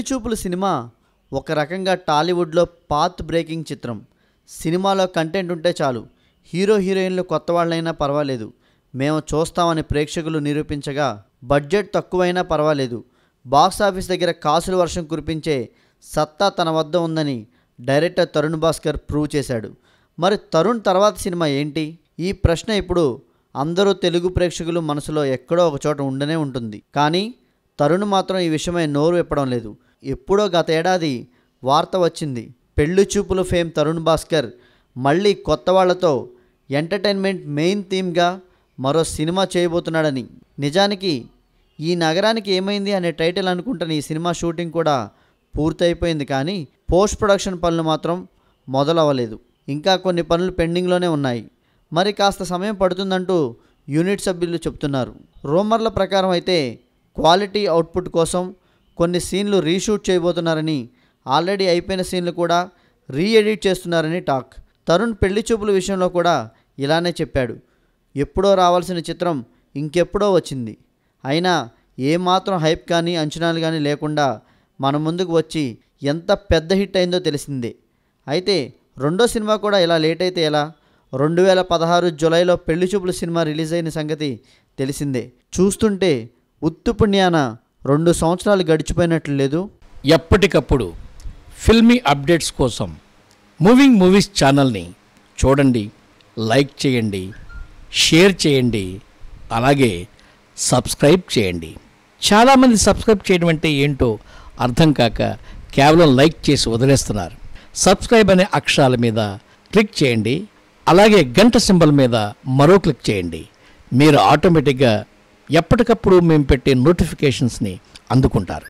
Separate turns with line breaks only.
పెళ్లి చూపులు సినిమా ఒక రకంగా టాలీవుడ్లో పాత్ బ్రేకింగ్ చిత్రం సినిమాలో కంటెంట్ ఉంటే చాలు హీరో హీరోయిన్లు కొత్త వాళ్ళైనా పర్వాలేదు మేము చూస్తామని ప్రేక్షకులు నిరూపించగా బడ్జెట్ తక్కువైనా పర్వాలేదు బాక్స్ ఆఫీస్ దగ్గర కాసుల వర్షం కురిపించే సత్తా తన వద్ద ఉందని డైరెక్టర్ తరుణ్ భాస్కర్ ప్రూవ్ చేశాడు మరి తరుణ్ తర్వాత సినిమా ఏంటి ఈ ప్రశ్న ఇప్పుడు అందరూ తెలుగు ప్రేక్షకులు మనసులో ఎక్కడో ఒక చోట ఉండనే ఉంటుంది కానీ తరుణ్ మాత్రం ఈ విషయమై నోరు విప్పడం లేదు ఎప్పుడో గత ఏడాది వార్త వచ్చింది పెళ్లి చూపులు ఫేమ్ తరుణ్ భాస్కర్ మళ్ళీ కొత్త వాళ్లతో ఎంటర్టైన్మెంట్ మెయిన్ థీమ్గా మరో సినిమా చేయబోతున్నాడని నిజానికి ఈ నగరానికి ఏమైంది అనే టైటిల్ అనుకుంటున్న ఈ సినిమా షూటింగ్ కూడా పూర్తయిపోయింది కానీ పోస్ట్ ప్రొడక్షన్ పనులు మాత్రం మొదలవ్వలేదు ఇంకా కొన్ని పనులు పెండింగ్లోనే ఉన్నాయి మరి కాస్త సమయం పడుతుందంటూ యూనిట్ సభ్యులు చెప్తున్నారు రూమర్ల ప్రకారం అయితే క్వాలిటీ అవుట్పుట్ కోసం కొన్ని సీన్లు రీషూట్ చేయబోతున్నారని ఆల్రెడీ అయిపోయిన సీన్లు కూడా రీ ఎడిట్ చేస్తున్నారని టాక్ తరుణ్ పెళ్లి చూపుల విషయంలో కూడా ఇలానే చెప్పాడు ఎప్పుడో రావాల్సిన చిత్రం ఇంకెప్పుడో వచ్చింది అయినా ఏమాత్రం హైప్ కానీ అంచనాలు కానీ లేకుండా మన ముందుకు వచ్చి ఎంత పెద్ద హిట్ అయిందో తెలిసిందే అయితే రెండో సినిమా కూడా ఇలా లేట్ అయితే ఎలా రెండు వేల పదహారు జూలైలో పెళ్లి చూపుల సినిమా రిలీజ్ అయిన సంగతి తెలిసిందే చూస్తుంటే ఉత్తు పుణ్యాన రెండు సంవత్సరాలు గడిచిపోయినట్లు లేదు
ఎప్పటికప్పుడు ఫిల్మీ అప్డేట్స్ కోసం మూవింగ్ మూవీస్ ఛానల్ని చూడండి లైక్ చేయండి షేర్ చేయండి అలాగే సబ్స్క్రైబ్ చేయండి చాలామంది సబ్స్క్రైబ్ చేయడం అంటే ఏంటో అర్థం కాక కేవలం లైక్ చేసి వదిలేస్తున్నారు సబ్స్క్రైబ్ అనే అక్షరాల మీద క్లిక్ చేయండి అలాగే గంట సింబల్ మీద మరో క్లిక్ చేయండి మీరు ఆటోమేటిక్గా ఎప్పటికప్పుడు మేము పెట్టే నోటిఫికేషన్స్ని అందుకుంటారు